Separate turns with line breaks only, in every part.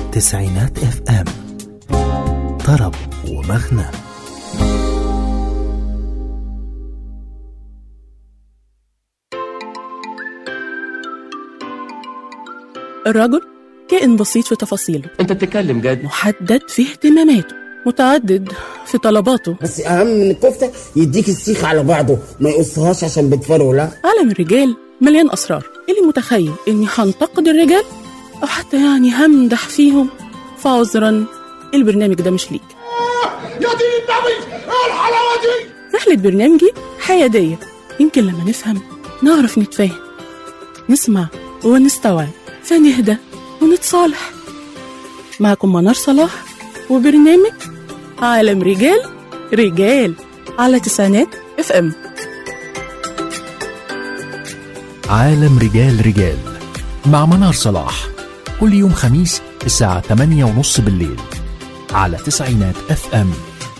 تسعينات اف ام طرب ومغنى
الرجل كائن بسيط في تفاصيله
انت بتتكلم جد
محدد في اهتماماته متعدد في طلباته
بس اهم من الكفته يديك السيخ على بعضه ما يقصهاش عشان بتفرقوا لا
عالم الرجال مليان أسرار اللي متخيل إني هنتقد الرجال أو حتى يعني همدح فيهم فعذرا البرنامج ده مش ليك
يا دين النبي ايه الحلاوه دي
رحلة برنامجي حيادية يمكن لما نفهم نعرف نتفاهم نسمع ونستوعب فنهدى ونتصالح معكم منار صلاح وبرنامج عالم رجال رجال على تسعينات اف ام
عالم رجال رجال مع منار صلاح كل يوم خميس الساعة 8 ونص بالليل على تسعينات اف ام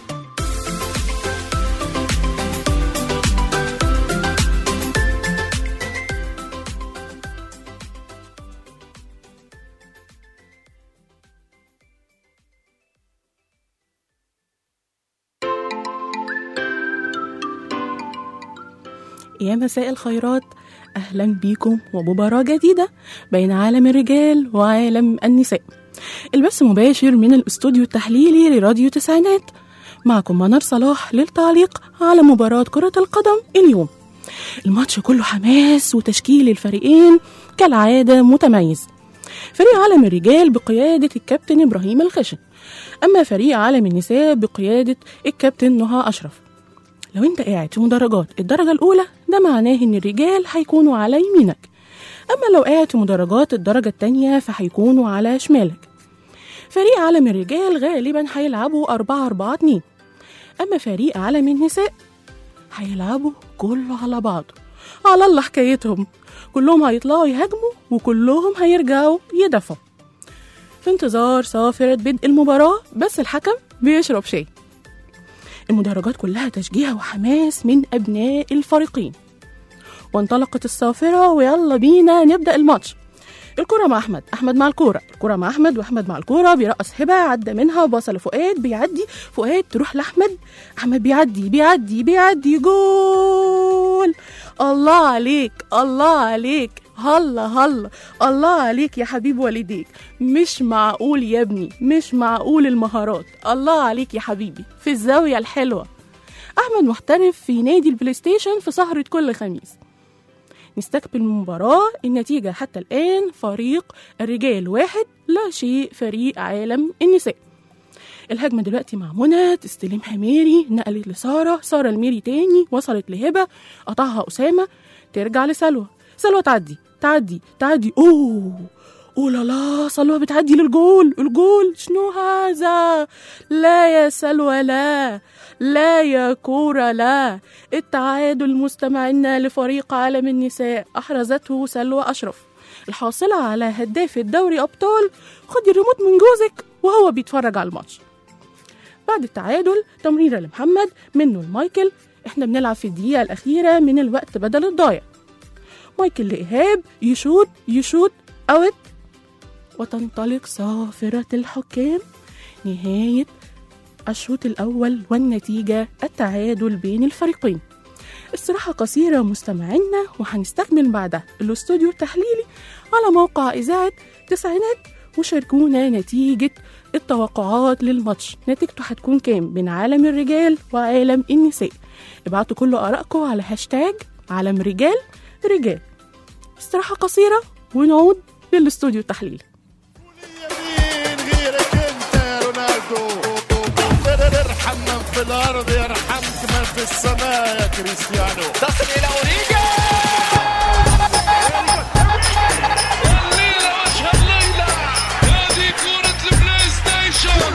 يا مساء الخيرات أهلا بيكم ومباراة جديدة بين عالم الرجال وعالم النساء البث مباشر من الاستوديو التحليلي لراديو تسعينات معكم منار صلاح للتعليق على مباراة كرة القدم اليوم الماتش كله حماس وتشكيل الفريقين كالعادة متميز فريق عالم الرجال بقيادة الكابتن إبراهيم الخشن أما فريق عالم النساء بقيادة الكابتن نهى أشرف لو انت قاعد في مدرجات الدرجة الأولى ده معناه إن الرجال هيكونوا على يمينك أما لو قاعد في مدرجات الدرجة التانية فهيكونوا على شمالك فريق عالم الرجال غالبا هيلعبوا أربعة أربعة اتنين أما فريق عالم النساء هيلعبوا كله على بعضه على الله حكايتهم كلهم هيطلعوا يهاجموا وكلهم هيرجعوا يدافعوا في انتظار صافرة بدء المباراة بس الحكم بيشرب شاي المدرجات كلها تشجيع وحماس من أبناء الفريقين وانطلقت الصافرة ويلا بينا نبدأ الماتش الكرة مع أحمد أحمد مع الكرة الكرة مع أحمد وأحمد مع الكرة بيرقص هبة عدى منها وبصل لفؤاد بيعدي فؤاد تروح لأحمد أحمد بيعدي بيعدي بيعدي جول الله عليك الله عليك هلا هلا الله عليك يا حبيب والديك مش معقول يا ابني مش معقول المهارات الله عليك يا حبيبي في الزاوية الحلوة أحمد محترف في نادي البلاي ستيشن في سهرة كل خميس نستكمل المباراة النتيجة حتى الآن فريق الرجال واحد لا شيء فريق عالم النساء الهجمة دلوقتي مع منى تستلمها ميري نقلت لسارة سارة الميري تاني وصلت لهبة قطعها أسامة ترجع لسلوى سلوى تعدي تعدي تعدي أوه أوه لا لا سلوى بتعدي للجول الجول شنو هذا لا يا سلوى لا لا يا كورة لا التعادل مستمعنا لفريق عالم النساء أحرزته سلوى أشرف الحاصلة على هداف الدوري أبطال خدي الريموت من جوزك وهو بيتفرج على الماتش بعد التعادل تمريرة لمحمد منه لمايكل احنا بنلعب في الدقيقة الأخيرة من الوقت بدل الضايع مايكل لإيهاب يشوط يشوط أوت وتنطلق صافرة الحكام نهاية الشوط الأول والنتيجة التعادل بين الفريقين استراحة قصيرة مستمعينا وهنستكمل بعدها الاستوديو التحليلي على موقع إذاعة تسعينات وشاركونا نتيجة التوقعات للماتش نتيجته هتكون كام بين عالم الرجال وعالم النساء ابعتوا كل آرائكم على هاشتاج عالم رجال رجال استراحة قصيرة ونعود للاستوديو التحليلي
مين غيرك انت يا رونالدو ارحم من في الارض يرحمك من في السماء يا كريستيانو
تصل الى اوريجا الليله وجه الليله هذه كره البلاي ستيشن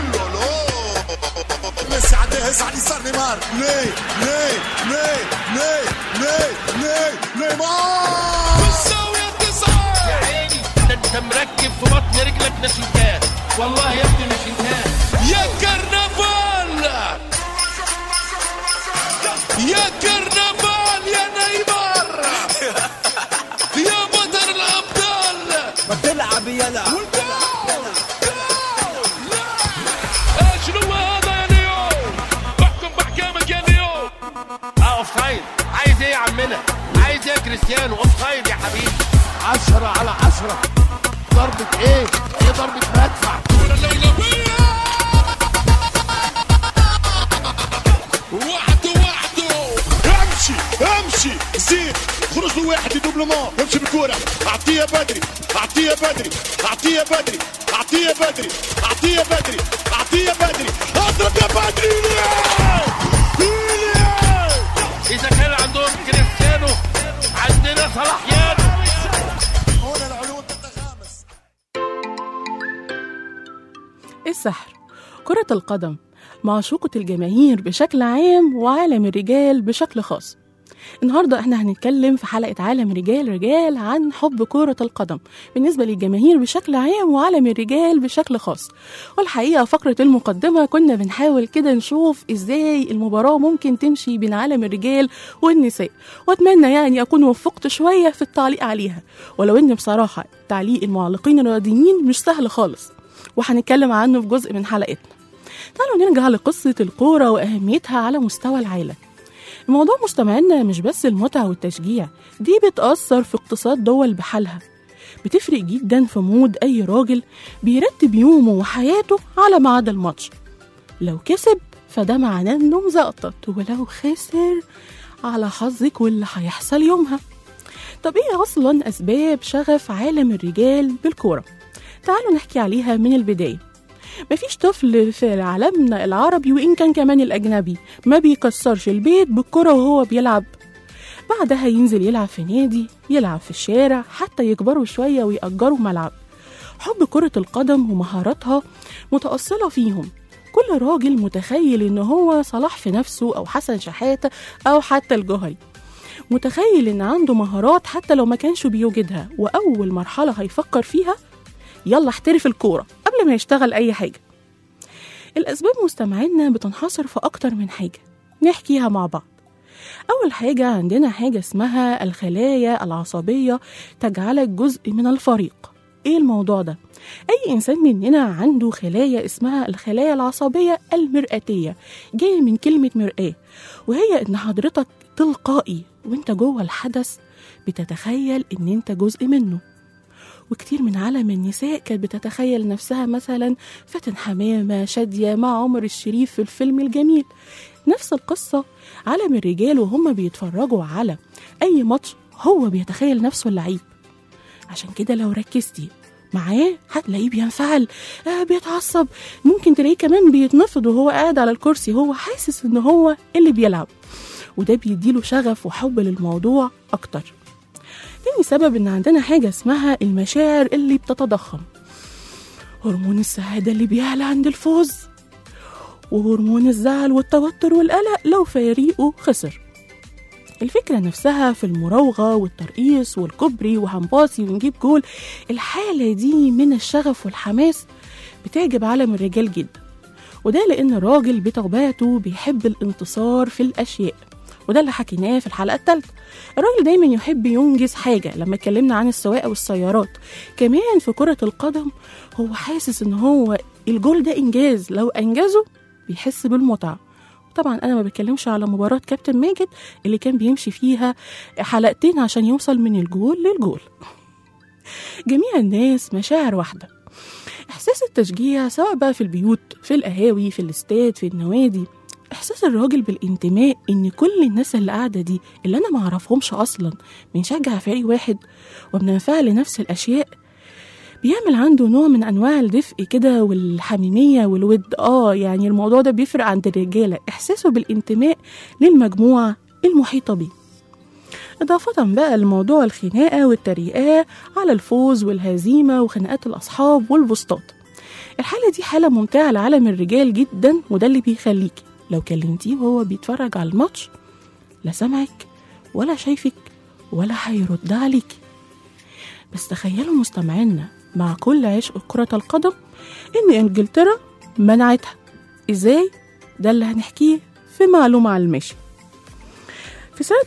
ميسي عداه يسعد يسار نيمار ني ني ني ني ني ني نيمار
بالزاويه التسعه يا عيني ده انت مركب في بطن رجلك نشيكات والله يا ابني نشيكات يا كرنفال يا كرنفال يا نيمار يا بطل الابطال
ما تلعب يلا
والجول اوف سايد عايز ايه يا عمنا عايز ايه يا كريستيانو اوف سايد يا حبيبي
عشرة على عشرة ضربة ايه؟ ايه ضربة مدفع؟
وحده وحده
امشي امشي زيد خرج له واحد دوبلومون امشي بالكورة اعطيها بدري اعطيها بدري اعطيها بدري اعطيها بدري اعطيها بدري اعطيها بدري اضرب يا بدري ليه؟ ليه؟
اذا كان عندهم كريستيانو عندنا صلاح يانو
هنا العلوم تتخامس
السحر كرة القدم معشوقة الجماهير بشكل عام وعالم الرجال بشكل خاص النهاردة احنا هنتكلم في حلقة عالم رجال رجال عن حب كرة القدم بالنسبة للجماهير بشكل عام وعالم الرجال بشكل خاص والحقيقة فقرة المقدمة كنا بنحاول كده نشوف ازاي المباراة ممكن تمشي بين عالم الرجال والنساء واتمنى يعني اكون وفقت شوية في التعليق عليها ولو ان بصراحة تعليق المعلقين الرياضيين مش سهل خالص وهنتكلم عنه في جزء من حلقتنا تعالوا نرجع لقصة الكورة وأهميتها على مستوى العالم الموضوع مستمعنا مش بس المتعة والتشجيع دي بتأثر في اقتصاد دول بحالها بتفرق جدا في مود أي راجل بيرتب يومه وحياته على ميعاد الماتش لو كسب فده معناه انه مزقطط ولو خسر على حظك واللي هيحصل يومها طب ايه اصلا اسباب شغف عالم الرجال بالكوره تعالوا نحكي عليها من البدايه مفيش طفل في عالمنا العربي وإن كان كمان الأجنبي ما بيكسرش البيت بالكرة وهو بيلعب بعدها ينزل يلعب في نادي يلعب في الشارع حتى يكبروا شوية ويأجروا ملعب حب كرة القدم ومهاراتها متأصلة فيهم كل راجل متخيل إن هو صلاح في نفسه أو حسن شحاتة أو حتى الجوهري متخيل إن عنده مهارات حتى لو ما كانش بيوجدها وأول مرحلة هيفكر فيها يلا احترف الكورة قبل ما يشتغل أي حاجة الأسباب مستمعينا بتنحصر في أكتر من حاجة نحكيها مع بعض أول حاجة عندنا حاجة اسمها الخلايا العصبية تجعلك جزء من الفريق إيه الموضوع ده؟ أي إنسان مننا عنده خلايا اسمها الخلايا العصبية المرآتية جاية من كلمة مرآة وهي إن حضرتك تلقائي وإنت جوه الحدث بتتخيل إن إنت جزء منه وكتير من عالم النساء كانت بتتخيل نفسها مثلا فاتن حمامة شادية مع عمر الشريف في الفيلم الجميل نفس القصة عالم الرجال وهم بيتفرجوا على أي ماتش هو بيتخيل نفسه اللعيب عشان كده لو ركزتي معاه هتلاقيه بينفعل آه بيتعصب ممكن تلاقيه كمان بيتنفض وهو قاعد على الكرسي هو حاسس ان هو اللي بيلعب وده بيديله شغف وحب للموضوع اكتر تاني سبب ان عندنا حاجة اسمها المشاعر اللي بتتضخم هرمون السعادة اللي بيعلى عند الفوز وهرمون الزعل والتوتر والقلق لو فريقه خسر الفكرة نفسها في المراوغة والترقيص والكوبري وهنباصي ونجيب جول الحالة دي من الشغف والحماس بتعجب عالم الرجال جدا وده لأن الراجل بطبيعته بيحب الانتصار في الأشياء وده اللي حكيناه في الحلقة الثالثة الراجل دايما يحب ينجز حاجة لما اتكلمنا عن السواقة والسيارات كمان في كرة القدم هو حاسس ان هو الجول ده انجاز لو انجزه بيحس بالمتعة طبعا انا ما بتكلمش على مباراة كابتن ماجد اللي كان بيمشي فيها حلقتين عشان يوصل من الجول للجول جميع الناس مشاعر واحدة إحساس التشجيع سواء بقى في البيوت في القهاوي في الاستاد في النوادي إحساس الراجل بالانتماء إن كل الناس اللي قاعدة دي اللي أنا معرفهمش أصلا بنشجع فريق واحد وبننفعل لنفس الأشياء بيعمل عنده نوع من أنواع الدفء كده والحميمية والود آه يعني الموضوع ده بيفرق عند الرجالة إحساسه بالانتماء للمجموعة المحيطة بيه إضافة بقى لموضوع الخناقة والتريقة على الفوز والهزيمة وخناقات الأصحاب والبوستات الحالة دي حالة ممتعة لعالم الرجال جدا وده اللي بيخليكي لو كلمتيه وهو بيتفرج على الماتش لا سامعك ولا شايفك ولا هيرد عليكي بس تخيلوا مستمعينا مع كل عشق كرة القدم إن إنجلترا منعتها إزاي؟ ده اللي هنحكيه في معلومة على المشي في سنة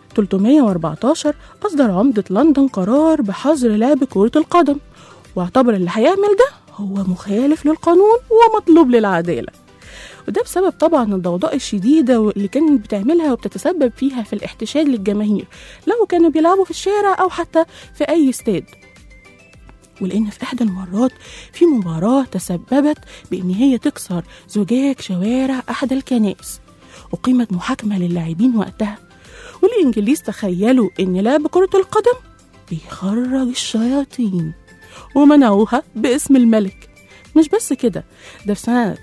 1314 أصدر عمدة لندن قرار بحظر لعب كرة القدم واعتبر اللي هيعمل ده هو مخالف للقانون ومطلوب للعدالة وده بسبب طبعا الضوضاء الشديدة اللي كانت بتعملها وبتتسبب فيها في الاحتشاد للجماهير لو كانوا بيلعبوا في الشارع أو حتى في أي استاد ولأن في إحدى المرات في مباراة تسببت بإن هي تكسر زجاج شوارع أحد الكنائس أقيمت محاكمة للاعبين وقتها والإنجليز تخيلوا إن لعب كرة القدم بيخرج الشياطين ومنعوها باسم الملك مش بس كده ده في سنة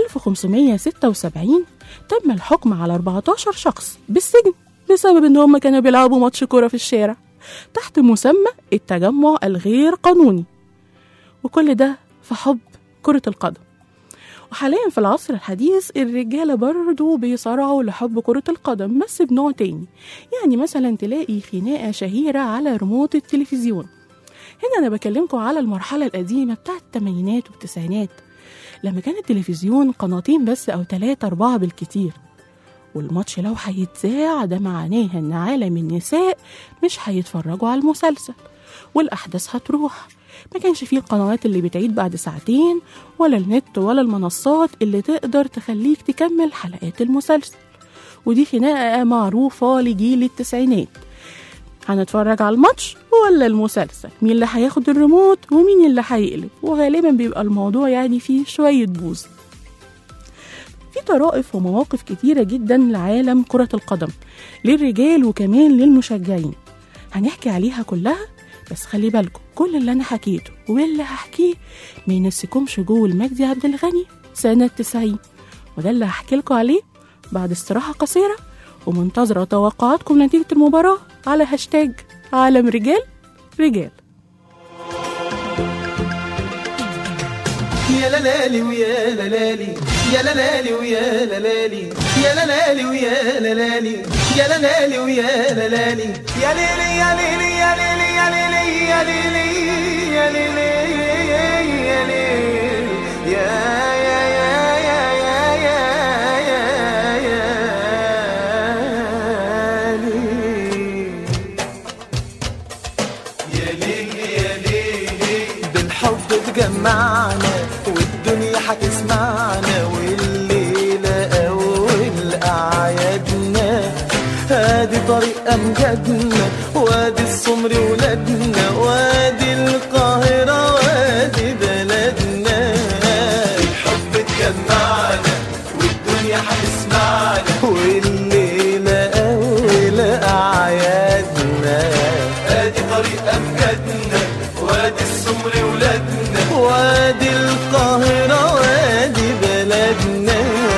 1576 تم الحكم على 14 شخص بالسجن بسبب إن هم كانوا بيلعبوا ماتش كرة في الشارع تحت مسمى التجمع الغير قانوني وكل ده في حب كرة القدم وحاليا في العصر الحديث الرجالة برضو بيصارعوا لحب كرة القدم بس بنوع تاني يعني مثلا تلاقي خناقة شهيرة على ريموت التلفزيون هنا أنا بكلمكم على المرحلة القديمة بتاعت التمانينات والتسعينات لما كان التلفزيون قناتين بس أو تلاتة أربعة بالكتير والماتش لو هيتذاع ده معناه إن عالم النساء مش هيتفرجوا على المسلسل والأحداث هتروح ما كانش فيه القنوات اللي بتعيد بعد ساعتين ولا النت ولا المنصات اللي تقدر تخليك تكمل حلقات المسلسل ودي خناقة معروفة لجيل التسعينات هنتفرج على الماتش ولا المسلسل مين اللي هياخد الريموت ومين اللي هيقلب وغالبا بيبقى الموضوع يعني فيه شوية بوز في طرائف ومواقف كتيرة جدا لعالم كرة القدم للرجال وكمان للمشجعين هنحكي عليها كلها بس خلي بالكم كل اللي انا حكيته واللي هحكيه ما ينسيكمش جول مجدي عبد الغني سنة 90 وده اللي هحكي لكم عليه بعد استراحة قصيرة ومنتظرة توقعاتكم نتيجة المباراة على هاشتاج عالم رجال رجال
يا لالي ويا لالي يا لالي ويا لالي يا لالي ويا لالي يا لالي ويا لالي يا ليلي يا ليلي يا ليلي يا ليلي يا ليلي يا ليلي يا ليلي يا يا يا يا يا يا يا يا ليلي يا ليلي يا ليلي بالحب تجمعنا والدنيا هتسمعنا والليلة أول أعيادنا هادي طريق أمجادنا وادي السمر ولادنا وادي القاهرة وادي بلدنا الحب تجمعنا والدنيا هتسمعنا والليلة أول أعيادنا ادي طريق أمجادنا وادي السمر ولادنا وادي القاهرة وادي بلدنا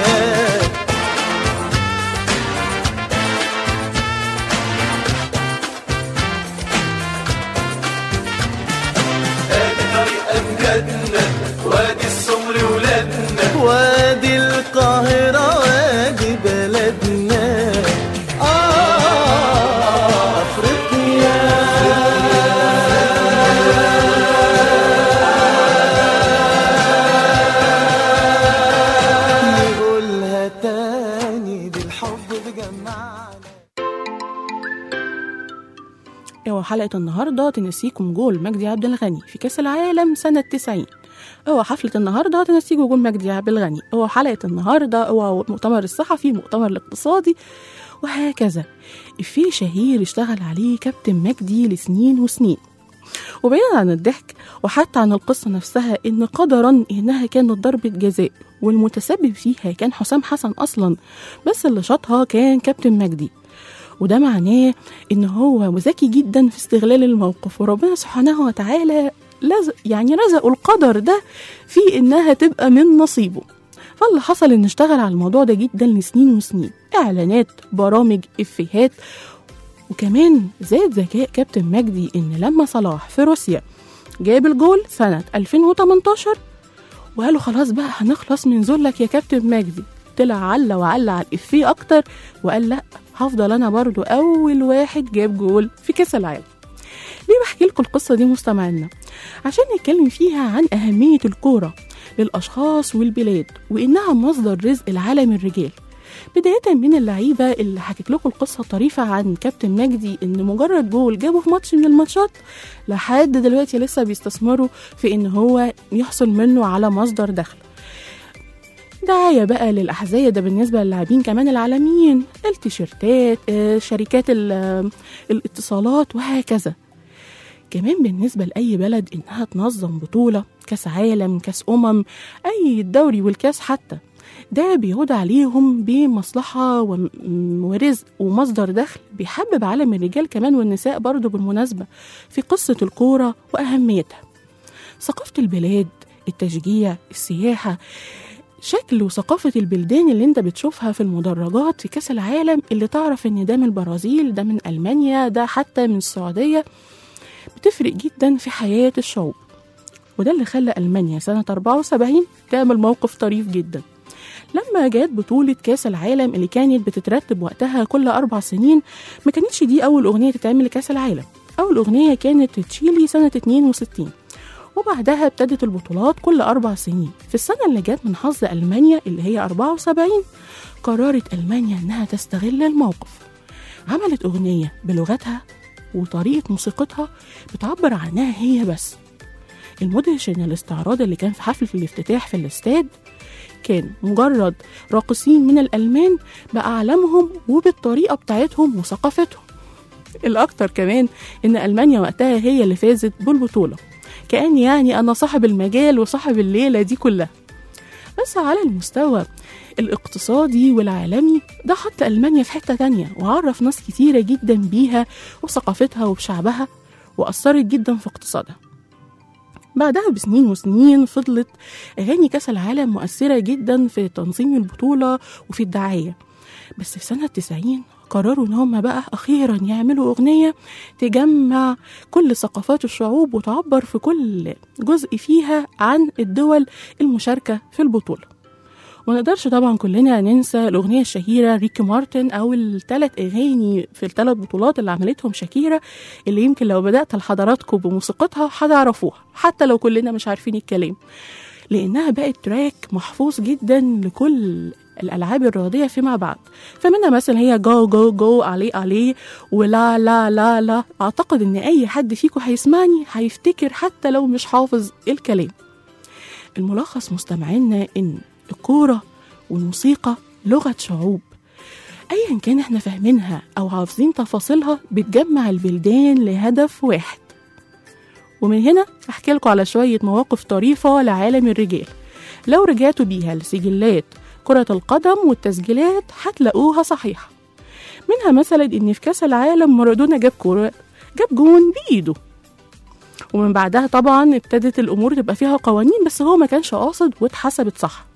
ادي طريق امجادنا وادي السمر ولادنا وادي القاهرة وادي بلدنا آه أفريقيا نقولها تاني بالحب بجمعنا
هو حلقة النهاردة تنسيكم جول مجدي عبد الغني في كأس العالم سنة 90 هو حفلة النهاردة تنسيكم جول مجدي عبد الغني هو حلقة النهاردة هو المؤتمر الصحفي المؤتمر الاقتصادي وهكذا في شهير اشتغل عليه كابتن مجدي لسنين وسنين وبعيدا عن الضحك وحتى عن القصة نفسها إن قدرا إنها كانت ضربة جزاء والمتسبب فيها كان حسام حسن أصلا بس اللي شاطها كان كابتن مجدي وده معناه إن هو ذكي جدا في استغلال الموقف وربنا سبحانه وتعالى لزق يعني رزقوا القدر ده في إنها تبقى من نصيبه فاللي حصل إن اشتغل على الموضوع ده جدا لسنين وسنين إعلانات برامج إفيهات وكمان زاد ذكاء كابتن مجدي إن لما صلاح في روسيا جاب الجول سنة 2018 وقالوا خلاص بقى هنخلص من ذلك يا كابتن مجدي طلع على وعلى على الإفيه أكتر وقال لأ هفضل أنا برضو أول واحد جاب جول في كأس العالم ليه بحكي لكم القصة دي مستمعينا عشان نتكلم فيها عن أهمية الكورة للأشخاص والبلاد وإنها مصدر رزق العالم الرجال بداية من اللعيبة اللي حكيت لكم القصة الطريفة عن كابتن مجدي إن مجرد جول جابه في ماتش من الماتشات لحد دلوقتي لسه بيستثمروا في إن هو يحصل منه على مصدر دخل دعاية بقى للأحذية ده بالنسبة للاعبين كمان العالميين التيشيرتات آه، شركات ال- آه، الاتصالات وهكذا كمان بالنسبة لأي بلد إنها تنظم بطولة كاس عالم كاس أمم أي الدوري والكاس حتى ده بيعود عليهم بمصلحة وم- ورزق ومصدر دخل بيحبب عالم الرجال كمان والنساء برضه بالمناسبة في قصة الكورة وأهميتها ثقافة البلاد التشجيع السياحة شكل وثقافة البلدان اللي انت بتشوفها في المدرجات في كأس العالم اللي تعرف ان ده من البرازيل ده من ألمانيا ده حتى من السعودية بتفرق جدا في حياة الشعوب وده اللي خلى ألمانيا سنة 74 تعمل موقف طريف جدا لما جت بطولة كأس العالم اللي كانت بتترتب وقتها كل أربع سنين ما كانتش دي أول أغنية تتعمل لكأس العالم أول أغنية كانت تشيلي سنة 62 وبعدها ابتدت البطولات كل أربع سنين في السنة اللي جت من حظ ألمانيا اللي هي 74 قررت ألمانيا إنها تستغل الموقف عملت أغنية بلغتها وطريقة موسيقتها بتعبر عنها هي بس المدهش إن الاستعراض اللي كان في حفلة الافتتاح في الاستاد كان مجرد راقصين من الألمان بأعلامهم وبالطريقة بتاعتهم وثقافتهم الأكتر كمان إن ألمانيا وقتها هي اللي فازت بالبطولة كأن يعني أنا صاحب المجال وصاحب الليلة دي كلها بس على المستوى الاقتصادي والعالمي ده حط ألمانيا في حتة تانية وعرف ناس كتيرة جدا بيها وثقافتها وبشعبها وأثرت جدا في اقتصادها بعدها بسنين وسنين فضلت أغاني كأس العالم مؤثرة جدا في تنظيم البطولة وفي الدعاية بس في سنة 90 قرروا إن هم بقى أخيرا يعملوا أغنية تجمع كل ثقافات الشعوب وتعبر في كل جزء فيها عن الدول المشاركة في البطولة وما نقدرش طبعا كلنا ننسى الأغنية الشهيرة ريكي مارتن أو الثلاث أغاني في الثلاث بطولات اللي عملتهم شاكيرا اللي يمكن لو بدأت لحضراتكم بموسيقتها هتعرفوها حتى لو كلنا مش عارفين الكلام لأنها بقت تراك محفوظ جدا لكل الألعاب الرياضية فيما بعد فمنها مثلا هي جو جو جو عليه عليه ولا لا لا لا أعتقد إن أي حد فيكم هيسمعني هيفتكر حتى لو مش حافظ الكلام الملخص مستمعينا إن الكورة والموسيقى لغة شعوب أيا كان احنا فاهمينها أو حافظين تفاصيلها بتجمع البلدان لهدف واحد ومن هنا أحكي لكم على شوية مواقف طريفة لعالم الرجال لو رجعتوا بيها لسجلات كرة القدم والتسجيلات هتلاقوها صحيحة منها مثلا إن في كأس العالم مارادونا جاب كرة جاب جون بإيده ومن بعدها طبعا ابتدت الأمور تبقى فيها قوانين بس هو ما كانش قاصد واتحسبت صح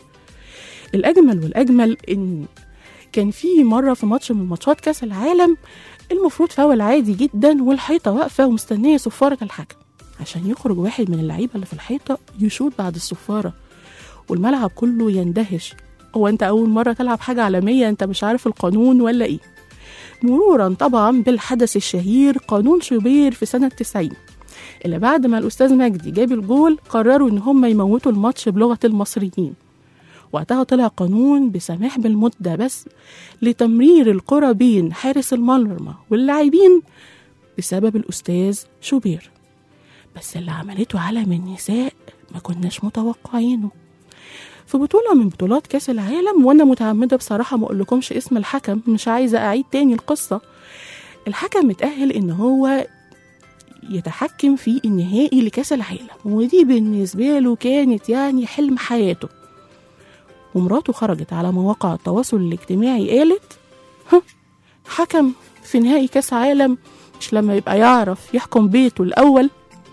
الأجمل والأجمل إن كان في مرة في ماتش من ماتشات كأس العالم المفروض فاول عادي جدا والحيطة واقفة ومستنية صفارة الحكم عشان يخرج واحد من اللعيبة اللي في الحيطة يشوط بعد الصفارة والملعب كله يندهش هو انت أول مرة تلعب حاجة عالمية انت مش عارف القانون ولا ايه مرورا طبعا بالحدث الشهير قانون شوبير في سنة 90 اللي بعد ما الأستاذ مجدي جاب الجول قرروا إن هم يموتوا الماتش بلغة المصريين وقتها طلع قانون بسماح بالمدة بس لتمرير الكرة بين حارس المرمى واللاعبين بسبب الأستاذ شوبير بس اللي عملته عالم النساء ما كناش متوقعينه في بطولة من بطولات كأس العالم وأنا متعمدة بصراحة ما أقولكمش اسم الحكم مش عايزة أعيد تاني القصة الحكم متأهل إن هو يتحكم في النهائي لكأس العالم ودي بالنسبة له كانت يعني حلم حياته ومراته خرجت على مواقع التواصل الاجتماعي قالت "ها، حكم في نهائي كأس عالم مش لما يبقى يعرف يحكم بيته الأول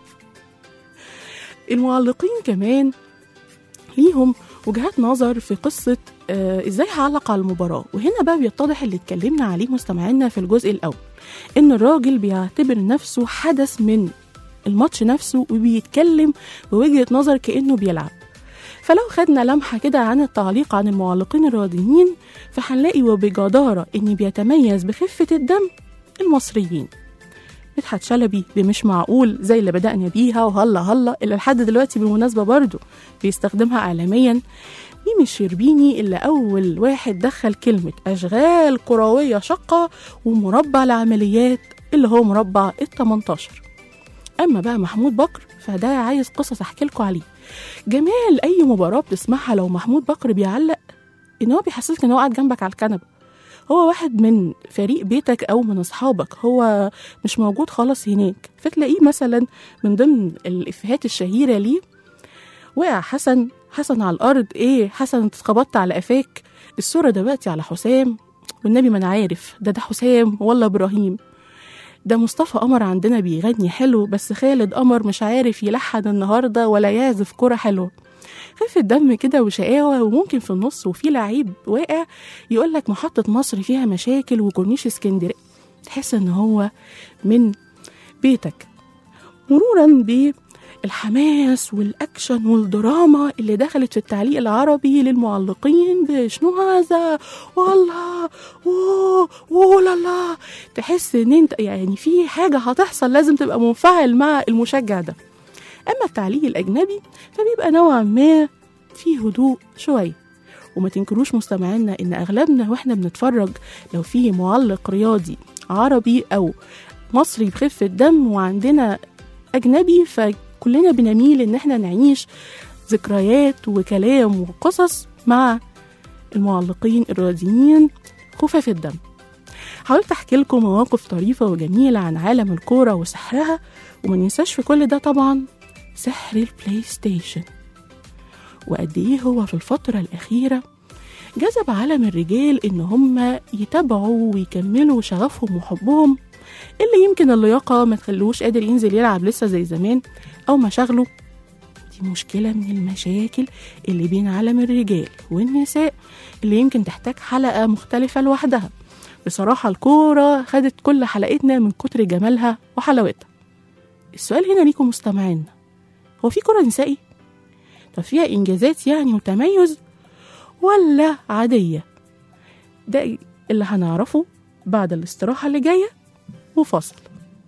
المعلقين كمان ليهم وجهات نظر في قصة آه ازاي هعلق على المباراة وهنا بقى بيتضح اللي اتكلمنا عليه مستمعينا في الجزء الأول إن الراجل بيعتبر نفسه حدث من الماتش نفسه وبيتكلم بوجهة نظر كأنه بيلعب فلو خدنا لمحة كده عن التعليق عن المعلقين الرياضيين فهنلاقي وبجدارة إن بيتميز بخفة الدم المصريين مدحت شلبي بمش معقول زي اللي بدأنا بيها وهلا هلا اللي لحد دلوقتي بالمناسبة برضه بيستخدمها إعلاميا ميمي الشربيني اللي أول واحد دخل كلمة أشغال كروية شقة ومربع العمليات اللي هو مربع ال 18 أما بقى محمود بكر فده عايز قصص أحكي لكم عليه جمال أي مباراة بتسمعها لو محمود بكر بيعلق ان هو بيحسسك ان هو قاعد جنبك على الكنبه هو واحد من فريق بيتك او من اصحابك هو مش موجود خالص هناك فتلاقيه مثلا من ضمن الافيهات الشهيره ليه وقع حسن حسن على الارض ايه حسن انت اتخبطت على قفاك الصوره دلوقتي على حسام والنبي ما انا عارف ده ده حسام ولا ابراهيم ده مصطفى قمر عندنا بيغني حلو بس خالد قمر مش عارف يلحن النهارده ولا يعزف كرة حلوة خفة دم كده وشقاوة وممكن في النص وفي لعيب واقع يقول لك محطة مصر فيها مشاكل وكورنيش اسكندرية تحس ان هو من بيتك مرورا بالحماس والاكشن والدراما اللي دخلت في التعليق العربي للمعلقين بشنو هذا والله اوه اوه لا لا تحس ان انت يعني في حاجه هتحصل لازم تبقى منفعل مع المشجع ده اما التعليق الاجنبي فبيبقى نوعا ما فيه هدوء شويه وما تنكروش مستمعينا ان اغلبنا واحنا بنتفرج لو في معلق رياضي عربي او مصري بخفه دم وعندنا اجنبي فكلنا بنميل ان احنا نعيش ذكريات وكلام وقصص مع المعلقين الرياضيين خفاف الدم حاولت احكي لكم مواقف طريفه وجميله عن عالم الكوره وسحرها وما ننساش في كل ده طبعا سحر البلاي ستيشن وقد ايه هو في الفتره الاخيره جذب عالم الرجال ان هم يتابعوا ويكملوا شغفهم وحبهم اللي يمكن اللياقه ما تخلوش قادر ينزل يلعب لسه زي زمان او مشاغله دي مشكله من المشاكل اللي بين عالم الرجال والنساء اللي يمكن تحتاج حلقه مختلفه لوحدها بصراحه الكوره خدت كل حلقتنا من كتر جمالها وحلاوتها السؤال هنا ليكم مستمعينا هو في كرة نسائي؟ طب فيها إنجازات يعني وتميز ولا عادية؟ ده اللي هنعرفه بعد الاستراحة اللي جاية وفاصل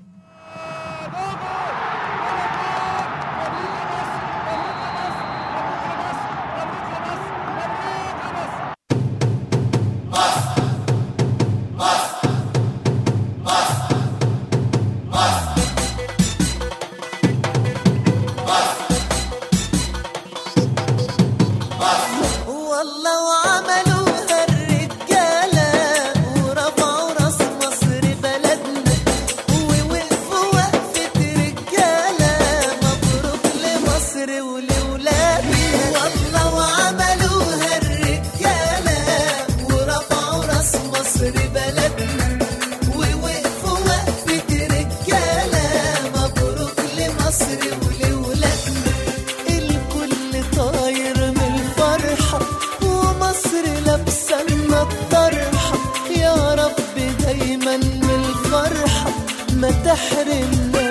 والله وعملوها الرجالة ورفعوا راس مصر بلدنا ووقفوا وقفة رجالة مبروك لمصر ولولادنا والله وعملوها الرجالة ورفعوا راس مصر بلدنا ووقفوا وقفة رجالة مبروك لمصر ولولادنا الكل طاير من الفرحة ومصر لابسة لنا الطرحة يا رب دايما من الفرحة ما تحرمناش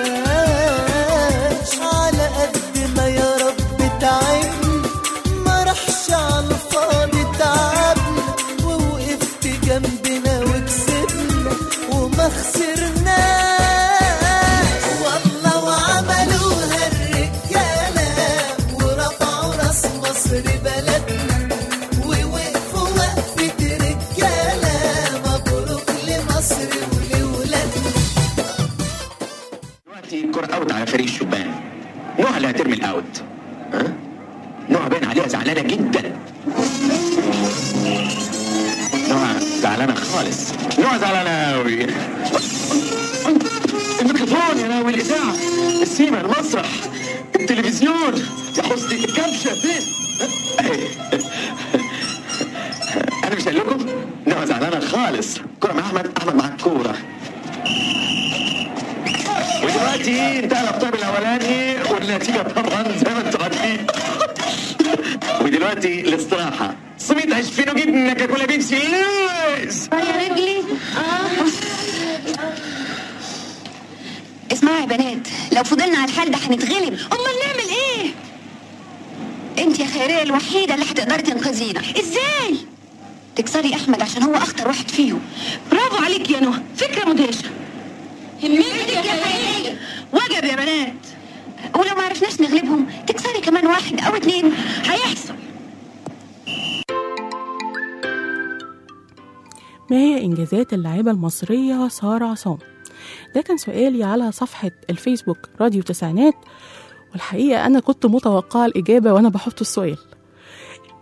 على قد ما يا رب تعبنا ما راحش على الفاضي تعبنا ووقفت جنبنا وكسبنا وما خسرناش والله وعملوها الرجالة ورفعوا راس مصر بلدنا ووقفوا وقفة رجالة مبروك لمصر ولولادنا
دلوقتي الكرة اوت على فريق الشبان نوع اللي هترمي الاوت ها نوع باين عليها زعلانه جدا نوع زعلانه خالص نوع زعلانه قوي الميكروفون يا ناوي الاذاعه السيما المسرح التلفزيون يا حسني الكبشه فين انا مش قايل لكم نوع زعلانه خالص كرة مع احمد احمد مع الكوره ودلوقتي انتهى الابطال الاولاني والنتيجه طبعا زي ما انتم عارفين ودلوقتي الاستراحه صميت عشفين جبنه كاكولا بيبسي يس
يا رجلي اه اسمعوا يا بنات لو فضلنا على الحال ده هنتغلب امال نعمل ايه انت يا خيريه الوحيده اللي هتقدري تنقذينا ازاي تكسري احمد عشان هو اخطر واحد فيهم برافو عليك يا نهى فكره مدهشه همتك يا خيريه وجب يا بنات ولو ما عرفناش نغلبهم تكسري كمان واحد او اتنين هيحصل
ما هي إنجازات اللاعبة المصرية سارة عصام؟ ده كان سؤالي على صفحة الفيسبوك راديو تسعينات والحقيقة أنا كنت متوقعة الإجابة وأنا بحط السؤال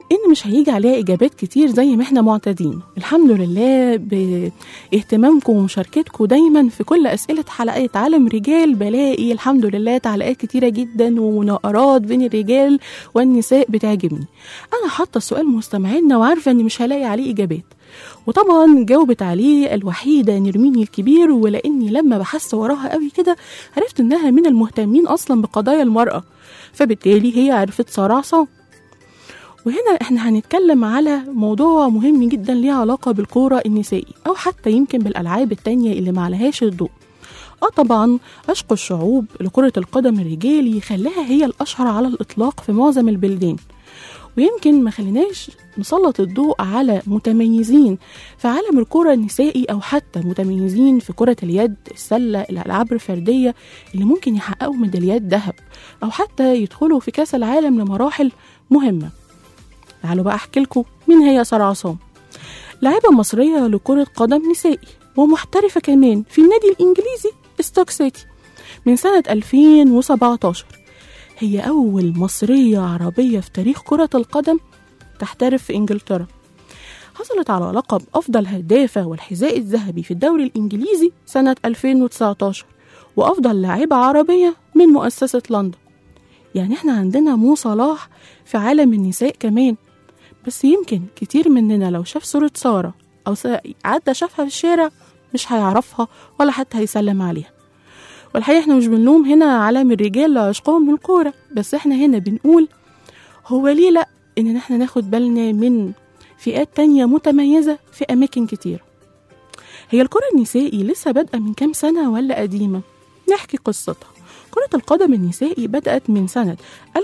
ان مش هيجي عليها اجابات كتير زي ما احنا معتادين الحمد لله باهتمامكم ومشاركتكم دايما في كل اسئله حلقات عالم رجال بلاقي الحمد لله تعليقات كتيره جدا ومناقرات بين الرجال والنساء بتعجبني انا حاطه السؤال مستمعينا وعارفه اني مش هلاقي عليه اجابات وطبعا جاوبت عليه الوحيده نرميني الكبير ولاني لما بحثت وراها قوي كده عرفت انها من المهتمين اصلا بقضايا المراه فبالتالي هي عرفت ساره عصام وهنا احنا هنتكلم على موضوع مهم جدا ليه علاقة بالكورة النسائي أو حتى يمكن بالألعاب التانية اللي معلهاش الضوء اه طبعا عشق الشعوب لكرة القدم الرجالي خلاها هي الأشهر على الإطلاق في معظم البلدان ويمكن ما خليناش نسلط الضوء على متميزين في عالم الكرة النسائي أو حتى متميزين في كرة اليد السلة الألعاب الفردية اللي ممكن يحققوا ميداليات ذهب أو حتى يدخلوا في كأس العالم لمراحل مهمة تعالوا بقى احكي لكم مين هي سارة عصام لاعبة مصرية لكرة قدم نسائي ومحترفة كمان في النادي الإنجليزي ستوك سيتي من سنة 2017 هي أول مصرية عربية في تاريخ كرة القدم تحترف في إنجلترا حصلت على لقب أفضل هدافة والحذاء الذهبي في الدوري الإنجليزي سنة 2019 وأفضل لاعبة عربية من مؤسسة لندن يعني احنا عندنا مو صلاح في عالم النساء كمان بس يمكن كتير مننا لو شاف صورة سارة أو س- عدى شافها في الشارع مش هيعرفها ولا حتى هيسلم عليها والحقيقة احنا مش بنلوم هنا عالم الرجال لعشقهم للكورة بس احنا هنا بنقول هو ليه لأ إن احنا ناخد بالنا من فئات تانية متميزة في أماكن كتير هي الكرة النسائي لسه بادئة من كام سنة ولا قديمة؟ نحكي قصتها كرة القدم النسائي بدأت من سنة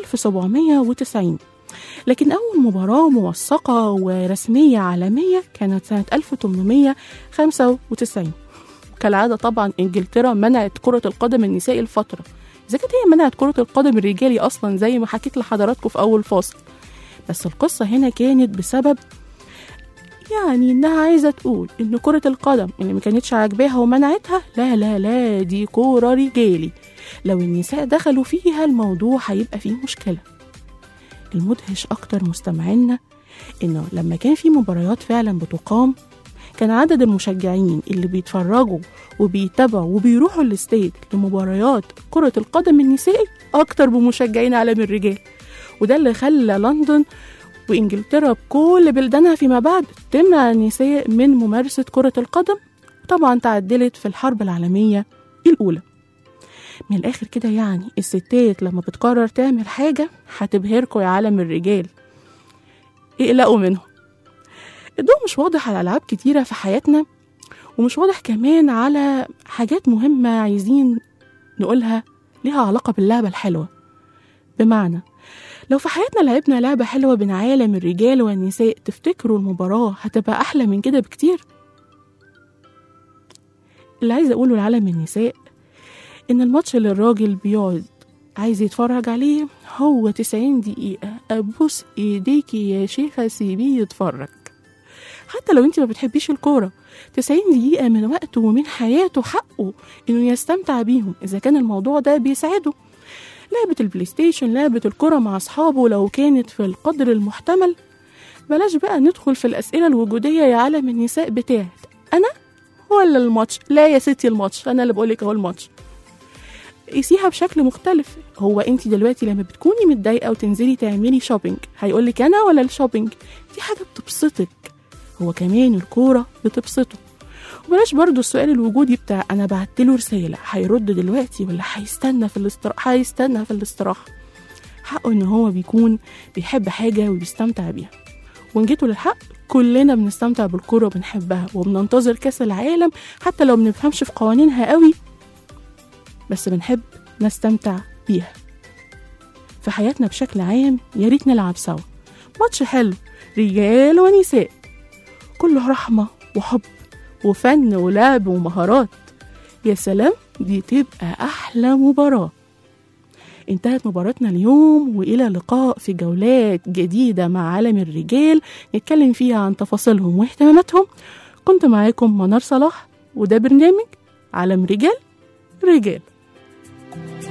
1790 لكن أول مباراة موثقة ورسمية عالمية كانت سنة 1895 كالعادة طبعا إنجلترا منعت كرة القدم النسائي لفترة إذا كانت هي منعت كرة القدم الرجالي أصلا زي ما حكيت لحضراتكم في أول فاصل بس القصة هنا كانت بسبب يعني إنها عايزة تقول إن كرة القدم اللي ما كانتش عاجباها ومنعتها لا لا لا دي كورة رجالي لو النساء دخلوا فيها الموضوع هيبقى فيه مشكلة المدهش أكتر مستمعينا إنه لما كان في مباريات فعلا بتقام كان عدد المشجعين اللي بيتفرجوا وبيتابعوا وبيروحوا الاستاد لمباريات كرة القدم النسائي أكتر بمشجعين عالم الرجال وده اللي خلى لندن وإنجلترا بكل بلدانها فيما بعد تمنع النساء من ممارسة كرة القدم وطبعا تعدلت في الحرب العالمية الأولى من الآخر كده يعني الستات لما بتقرر تعمل حاجة هتبهركوا يا عالم الرجال اقلقوا منهم الضوء مش واضح على ألعاب كتيرة في حياتنا ومش واضح كمان على حاجات مهمة عايزين نقولها ليها علاقة باللعبة الحلوة بمعنى لو في حياتنا لعبنا لعبة حلوة بين عالم الرجال والنساء تفتكروا المباراة هتبقى أحلى من كده بكتير اللي عايزة أقوله لعالم النساء إن الماتش اللي الراجل بيقعد عايز يتفرج عليه هو 90 دقيقة أبوس إيديكي يا شيخة سيبيه يتفرج حتى لو انت ما بتحبيش الكورة 90 دقيقة من وقته ومن حياته حقه إنه يستمتع بيهم إذا كان الموضوع ده بيساعده لعبة البلاي ستيشن لعبة الكرة مع أصحابه لو كانت في القدر المحتمل بلاش بقى ندخل في الأسئلة الوجودية يا عالم النساء بتاعت أنا ولا الماتش لا يا ستي الماتش أنا اللي بقولك أهو الماتش قيسيها بشكل مختلف هو انت دلوقتي لما بتكوني متضايقه وتنزلي تعملي شوبينج هيقولك انا ولا الشوبينج دي حاجه بتبسطك هو كمان الكوره بتبسطه وبلاش برضو السؤال الوجودي بتاع انا بعتله رساله هيرد دلوقتي ولا هيستنى في الاستراحه هيستنى في الاستراحه حقه ان هو بيكون بيحب حاجه وبيستمتع بيها وان جيتوا للحق كلنا بنستمتع بالكوره وبنحبها وبننتظر كاس العالم حتى لو بنفهمش في قوانينها قوي بس بنحب نستمتع بيها في حياتنا بشكل عام يا ريت نلعب سوا ماتش حلو رجال ونساء كله رحمة وحب وفن ولعب ومهارات يا سلام دي تبقى أحلى مباراة انتهت مباراتنا اليوم وإلى لقاء في جولات جديدة مع عالم الرجال نتكلم فيها عن تفاصيلهم واهتماماتهم كنت معاكم منار صلاح وده برنامج عالم رجال رجال